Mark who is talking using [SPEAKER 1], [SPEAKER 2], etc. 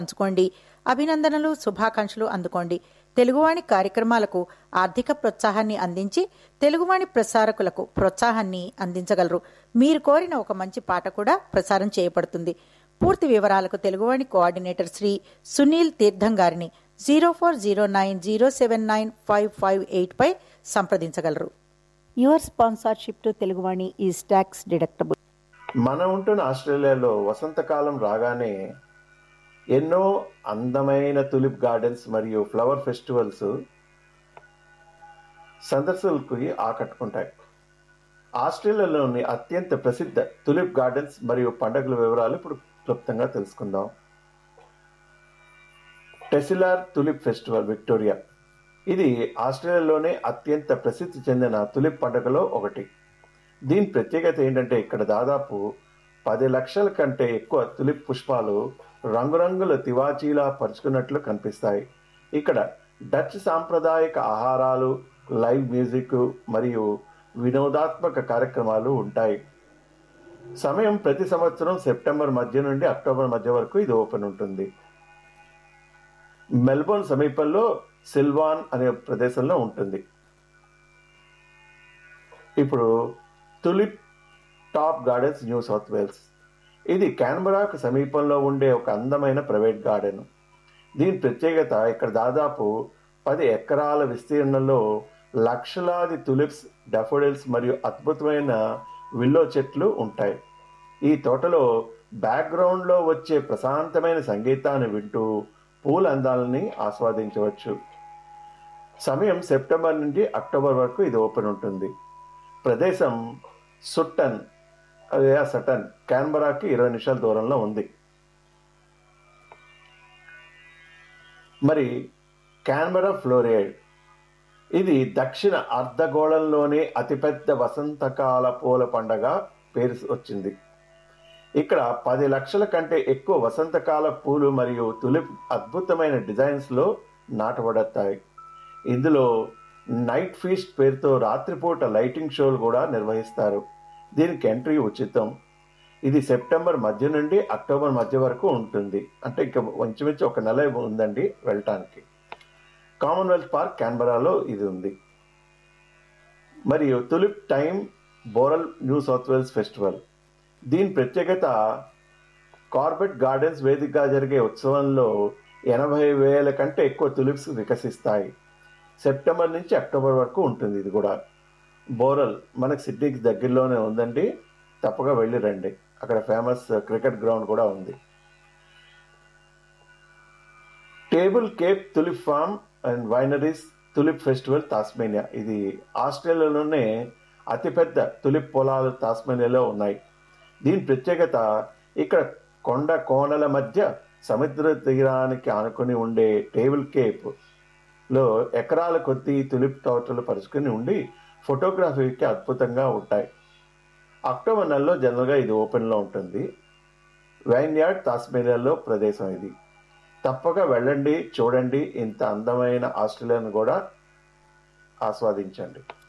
[SPEAKER 1] పంచుకోండి అభినందనలు శుభాకాంక్షలు అందుకోండి తెలుగువాణి కార్యక్రమాలకు ఆర్థిక ప్రోత్సాహాన్ని అందించి తెలుగువాణి ప్రసారకులకు ప్రోత్సాహాన్ని అందించగలరు మీరు కోరిన ఒక మంచి పాట కూడా ప్రసారం చేయబడుతుంది పూర్తి వివరాలకు తెలుగువాణి కోఆర్డినేటర్ శ్రీ సునీల్ తీర్థం గారిని zero four zero nine zero seven nine five five eight పై సంప్రదించగలరు your sponsorship to Teluguvani is tax deductible
[SPEAKER 2] మనం ఉంటున్న ఆస్ట్రేలియాలో వసంతకాలం రాగానే ఎన్నో అందమైన తులిప్ గార్డెన్స్ మరియు ఫ్లవర్ ఫెస్టివల్స్ సందర్శకులకు ఆకట్టుకుంటాయి ఆస్ట్రేలియాలోని అత్యంత ప్రసిద్ధ తులిప్ గార్డెన్స్ మరియు పండుగల వివరాలు ఇప్పుడు క్లుప్తంగా తెలుసుకుందాం టెసిలార్ తులిప్ ఫెస్టివల్ విక్టోరియా ఇది ఆస్ట్రేలియాలోనే అత్యంత ప్రసిద్ధి చెందిన తులిప్ పండుగలో ఒకటి దీని ప్రత్యేకత ఏంటంటే ఇక్కడ దాదాపు పది లక్షల కంటే ఎక్కువ తులిప్ పుష్పాలు రంగురంగుల తివాచీలా పరుచుకున్నట్లు కనిపిస్తాయి ఇక్కడ డచ్ సాంప్రదాయక ఆహారాలు లైవ్ మ్యూజిక్ మరియు వినోదాత్మక కార్యక్రమాలు ఉంటాయి సమయం ప్రతి సంవత్సరం సెప్టెంబర్ మధ్య నుండి అక్టోబర్ మధ్య వరకు ఇది ఓపెన్ ఉంటుంది మెల్బోర్న్ సమీపంలో సిల్వాన్ అనే ప్రదేశంలో ఉంటుంది ఇప్పుడు tulip top gardens New South Wales ఇది క్యాన్బరాకు సమీపంలో ఉండే ఒక అందమైన ప్రైవేట్ గార్డెన్ దీని ప్రత్యేకత ఇక్కడ దాదాపు పది ఎకరాల విస్తీర్ణంలో లక్షలాది తులిప్స్ డెఫోడిల్స్ మరియు అద్భుతమైన విల్లో చెట్లు ఉంటాయి ఈ తోటలో బ్యాక్గ్రౌండ్లో వచ్చే ప్రశాంతమైన సంగీతాన్ని వింటూ పూల అందాలని ఆస్వాదించవచ్చు సమయం సెప్టెంబర్ నుండి అక్టోబర్ వరకు ఇది ఓపెన్ ఉంటుంది ప్రదేశం సుట్టన్ అదే సటన్ క్యాన్బరాకి ఇరవై నిమిషాల దూరంలో ఉంది మరి క్యాన్బరా ఫ్లోరైడ్ ఇది దక్షిణ అర్ధగోళంలోనే అతిపెద్ద వసంతకాల పూల పండగ పేరు వచ్చింది ఇక్కడ పది లక్షల కంటే ఎక్కువ వసంతకాల పూలు మరియు తులిప్ అద్భుతమైన డిజైన్స్లో నాటబడతాయి ఇందులో నైట్ ఫీస్ట్ పేరుతో రాత్రిపూట లైటింగ్ షోలు కూడా నిర్వహిస్తారు దీనికి ఎంట్రీ ఉచితం ఇది సెప్టెంబర్ మధ్య నుండి అక్టోబర్ మధ్య వరకు ఉంటుంది అంటే ఇంకా ఇంచుమించు ఒక నెల ఉందండి వెళ్ళటానికి కామన్వెల్త్ పార్క్ క్యాన్బరాలో ఇది ఉంది మరియు tulip time Bowral New South Wales festival దీని ప్రత్యేకత కార్బెట్ గార్డెన్స్ వేదికగా జరిగే ఉత్సవంలో ఎనభై వేల కంటే ఎక్కువ తులిప్స్ వికసిస్తాయి సెప్టెంబర్ నుంచి అక్టోబర్ వరకు ఉంటుంది ఇది కూడా బోరల్ మనకు సిడ్నీకి దగ్గరలోనే ఉందండి తప్పగా వెళ్ళి రండి అక్కడ ఫేమస్ క్రికెట్ గ్రౌండ్ కూడా ఉంది Table Cape tulip farm and wineries tulip festival Tasmania ఇది ఆస్ట్రేలియాలోనే అతిపెద్ద తులిప్ పొలాలు తాస్మేనియాలో ఉన్నాయి దీని ప్రత్యేకత ఇక్కడ కొండ కోనల మధ్య సముద్ర తీరానికి ఆనుకొని ఉండే టేబుల్ కేప్ లో ఎకరాల కొద్దీ తులిప్ తోటలు పరుచుకుని ఉండి ఫోటోగ్రఫీకి అద్భుతంగా ఉంటాయి అక్టోబర్ నెలలో జనరల్గా ఇది ఓపెన్లో ఉంటుంది వైన్యార్డ్ తాస్మేనియాలో ప్రదేశం ఇది తప్పక వెళ్ళండి చూడండి ఇంత అందమైన ఆస్ట్రేలియాను కూడా ఆస్వాదించండి